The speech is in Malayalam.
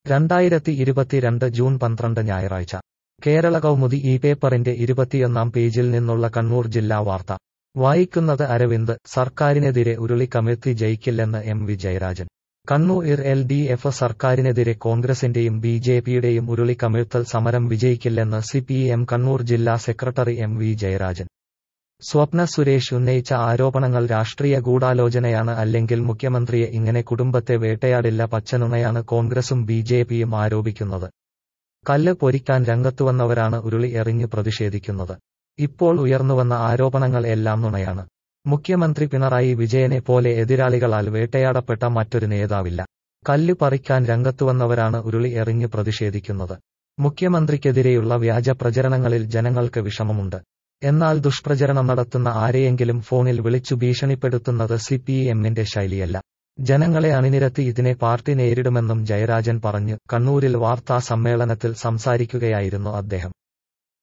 രണ്ടായിരത്തി ഇരുപത്തിരണ്ട് ജൂൺ പന്ത്രണ്ട് ഞായറാഴ്ച കേരള കൗമുദി ഈ പേപ്പറിന്റെ ഇരുപത്തിയൊന്നാം പേജിൽ നിന്നുള്ള കണ്ണൂർ ജില്ലാ വാർത്ത വായിക്കുന്നത് അരവിന്ദ് സർക്കാരിനെതിരെ ഉരുളി കമിഴ്ത്തി ജയിക്കില്ലെന്ന് M V Jayarajan Kannur L D F സർക്കാരിനെതിരെ കോൺഗ്രസിന്റെയും ബി ജെ പിയുടെയും ഉരുളി കമിഴ്ത്തൽ സമരം വിജയിക്കില്ലെന്ന് സി പി എം കണ്ണൂർ ജില്ലാ secretary M V Jayarajan Swapna Suresh ഉന്നയിച്ച ആരോപണങ്ങൾ രാഷ്ട്രീയ ഗൂഢാലോചനയാണ് അല്ലെങ്കിൽ മുഖ്യമന്ത്രിയെ ഇങ്ങനെ കുടുംബത്തെ വേട്ടയാടില്ല പച്ചനുണയാണ് കോൺഗ്രസും ബി ജെ പിയും ആരോപിക്കുന്നത് കല്ല് പൊരിക്കാൻ രംഗത്തുവന്നവരാണ് ഉരുളി എറിഞ്ഞ് പ്രതിഷേധിക്കുന്നത് ഇപ്പോൾ ഉയർന്നുവന്ന ആരോപണങ്ങൾ എല്ലാം നുണയാണ് മുഖ്യമന്ത്രി പിണറായി വിജയനെ പോലെ എതിരാളികളാൽ വേട്ടയാടപ്പെട്ട മറ്റൊരു നേതാവില്ല കല്ല് പറിക്കാൻ രംഗത്തുവന്നവരാണ് ഉരുളി എറിഞ്ഞ് പ്രതിഷേധിക്കുന്നത് മുഖ്യമന്ത്രിക്കെതിരെയുള്ള വ്യാജ പ്രചരണങ്ങളിൽ ജനങ്ങൾക്ക് വിഷമമുണ്ട് എന്നാൽ ദുഷ്പ്രചരണം നടത്തുന്ന ആരെയെങ്കിലും ഫോണിൽ വിളിച്ചു ഭീഷണിപ്പെടുത്തുന്നത് സി പി എമ്മിന്റെ ശൈലിയല്ല ജനങ്ങളെ അണിനിരത്തി ഇതിനെ പാർട്ടി നേരിടുമെന്നും ജയരാജൻ പറഞ്ഞു കണ്ണൂരിൽ വാർത്താ സമ്മേളനത്തിൽ സംസാരിക്കുകയായിരുന്നു അദ്ദേഹം